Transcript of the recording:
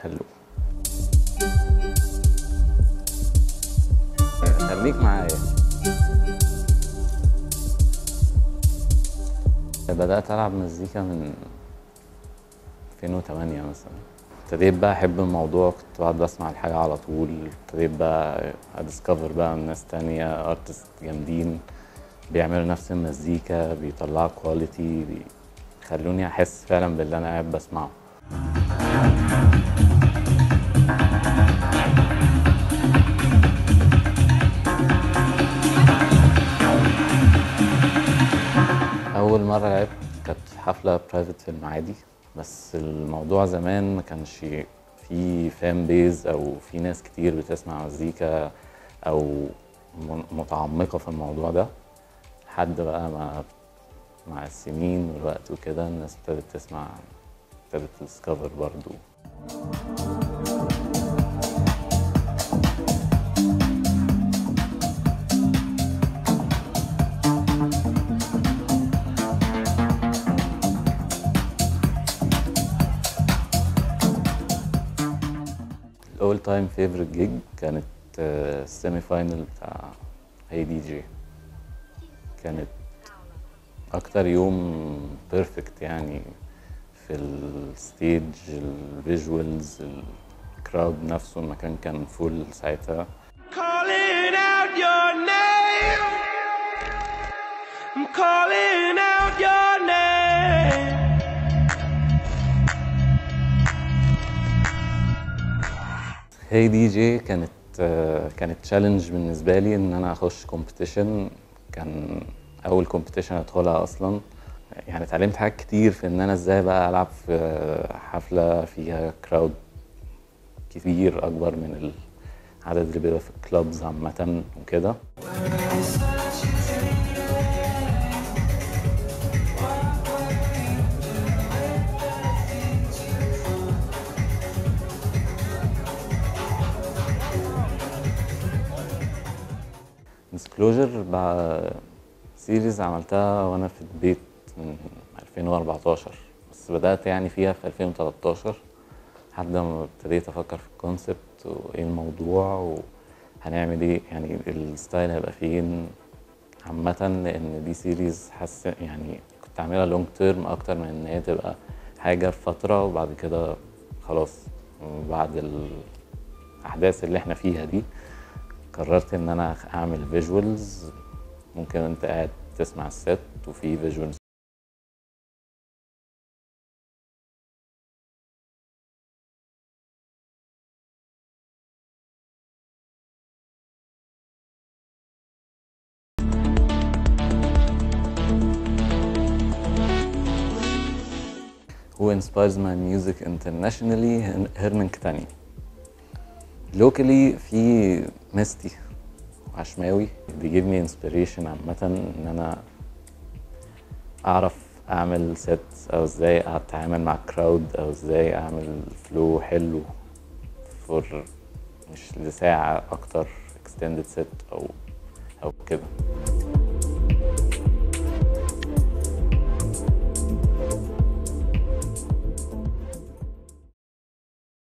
حلو خليك معايا بدأت ألعب مزيكا من 2008 مثلا ابتديت بقى أحب الموضوع كنت بقعد بسمع الحاجة على طول ابتديت بقى أديسكفر بقى من ناس تانية ارتست جامدين بيعملوا نفس المزيكا بيطلعوا كواليتي بيخلوني أحس فعلا باللي أنا قاعد بسمعه أول مرة لعبت كانت في حفلة برايفت في المعادي بس الموضوع زمان ما كانش في فان بيز أو في ناس كتير بتسمع مزيكا أو م- متعمقة في الموضوع ده لحد بقى مع مع السنين والوقت وكده الناس ابتدت تسمع ابتدت تديسكفر برضو الاول تايم فيفورت جيج كانت السيمي فاينل بتاع هي دي جي كانت اكتر يوم بيرفكت يعني في الستيج الفيجوالز الكراود نفسه المكان كان فول ساعتها calling out your name. I'm calling out your name. هي دي جي كانت آه، كانت تشالنج بالنسبه لي ان انا اخش كومبيتيشن كان اول كومبيتيشن ادخلها اصلا يعني اتعلمت حاجات كتير في ان انا ازاي بقى العب في حفله فيها كراود كتير اكبر من العدد اللي بيبقى في الكلابز عامه وكده ديسكلوجر بقى سيريز عملتها وانا في البيت من 2014 بس بدأت يعني فيها في 2013 لحد ما ابتديت افكر في الكونسبت وايه الموضوع وهنعمل ايه يعني الستايل هيبقى فين عامة لأن دي سيريز حاسس يعني كنت عاملها لونج تيرم أكتر من إن هي تبقى حاجة في فترة وبعد كده خلاص بعد الأحداث اللي احنا فيها دي قررت ان انا اعمل فيجوالز ممكن انت قاعد تسمع الست وفي فيجوالز Who inspires my music internationally هيرمان كتاني لوكالي في ميستي عشماوي بيجيب مي انسبيريشن عامة ان انا اعرف اعمل سيت او ازاي اتعامل مع كراود او ازاي اعمل فلو حلو فور مش لساعة اكتر extended set او او كده